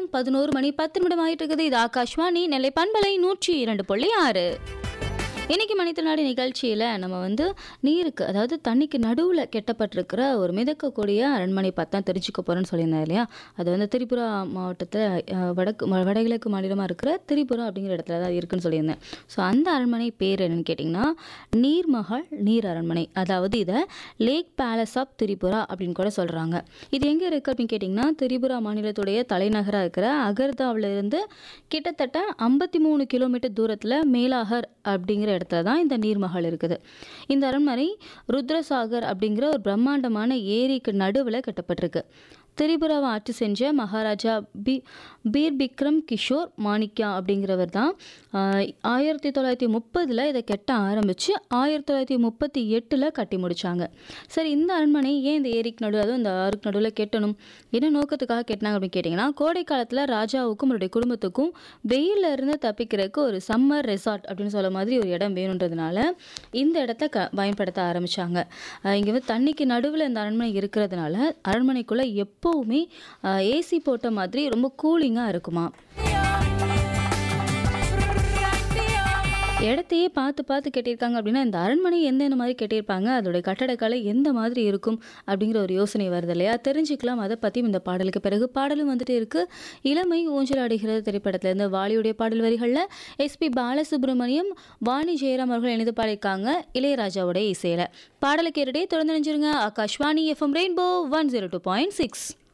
நேரம் பதினோரு மணி பத்து நிமிடம் ஆயிட்டு இருக்குது இது ஆகாஷ்வாணி நெல்லை பண்பலை நூற்றி இரண்டு புள்ளி ஆறு இன்னைக்கு மனிதநாடு நிகழ்ச்சியில் நம்ம வந்து நீருக்கு அதாவது தண்ணிக்கு நடுவில் கெட்டப்பட்டிருக்கிற ஒரு மிதக்கக்கூடிய அரண்மனை பார்த்து தான் தெரிஞ்சுக்க போகிறோன்னு சொல்லியிருந்தேன் இல்லையா அது வந்து திரிபுரா மாவட்டத்தில் அஹ், வடக்கு ம- வடகிழக்கு மாநிலமாக இருக்கிற திரிபுரா அப்படிங்கிற இடத்துல தான் இருக்குன்னு சொல்லியிருந்தேன் ஸோ அந்த அரண்மனை பேர் என்னன்னு கேட்டிங்கன்னா நீர்மஹால் நீர் அரண்மனை அதாவது இதை லேக் பேலஸ் ஆஃப் திரிபுரா அப்படின்னு கூட சொல்கிறாங்க இது எங்கே இருக்குது அப்படின்னு கேட்டிங்கன்னா திரிபுரா மாநிலத்துடைய தலைநகராக இருக்கிற அகர்தாவில் இருந்து கிட்டத்தட்ட ஐம்பத்தி மூணு கிலோமீட்டர் தூரத்தில் மேலாகர் அப்படிங்கிற இடத்துல தான் இந்த நீர்மஹால் இருக்குது இந்த அரண்மனை ருத்ரசாகர் அப்படிங்கிற ஒரு பிரம்மாண்டமான ஏரிக்கு நடுவில் கட்டப்பட்டிருக்கு திரிபுராவை ஆட்சி செஞ்ச மகாராஜா பி பீர் பிக்ரம் கிஷோர் மாணிக்யா அப்படிங்கிறவர் தான் ஆஹ், ஆயிரத்தி தொள்ளாயிரத்தி முப்பதில் இதை கட்ட ஆரம்பித்து ஆயிரத்தி தொள்ளாயிரத்தி முப்பத்தி எட்டில் கட்டி முடிச்சாங்க சரி இந்த அரண்மனை ஏன் இந்த ஏரிக்கு நடுவில் அதுவும் இந்த ஆறுக்கு நடுவில் கெட்டணும் என்ன நோக்கத்துக்காக கெட்டினாங்க அப்படின்னு கேட்டிங்கன்னா கோடை காலத்தில் ராஜாவுக்கும் அவருடைய குடும்பத்துக்கும் வெயில்ல இருந்து தப்பிக்கிறதுக்கு ஒரு சம்மர் ரெசார்ட் அப்படின்னு சொல்ல மாதிரி ஒரு இடம் வேணுன்றதுனால இந்த இடத்த க பயன்படுத்த ஆரம்பித்தாங்க இங்கே வந்து தண்ணிக்கு நடுவில் இந்த அரண்மனை இருக்கிறதுனால அரண்மனைக்குள்ளே எப்போவுமே ஏசி போட்ட மாதிரி ரொம்ப கூலிங்காக இருக்குமா இடத்தையே பார்த்து பார்த்து கட்டியிருக்காங்க அப்படின்னா இந்த அரண்மனை எந்தெந்த மாதிரி கட்டியிருப்பாங்க அதோடைய கட்டடக்கலை எந்த மாதிரி இருக்கும் அப்படிங்கிற ஒரு யோசனை வருது இல்லையா தெரிஞ்சுக்கலாம் அதை பற்றியும் இந்த பாடலுக்கு பிறகு பாடலும் வந்துட்டு இருக்கு இளமை ஊஞ்சலாடுகிறது திரைப்படத்துல இருந்து வாலியுடைய பாடல் வரிகளில் எஸ்பி பாலசுப்ரமணியம் வாணி ஜெயராம் அவர்கள் இணைந்து பாடியிருக்காங்க இளையராஜாவுடைய இசையில பாடலை கேட்டுட்டே தொடர்ந்து நினைச்சிருங்க Akashvani FM Rainbow one zero two point six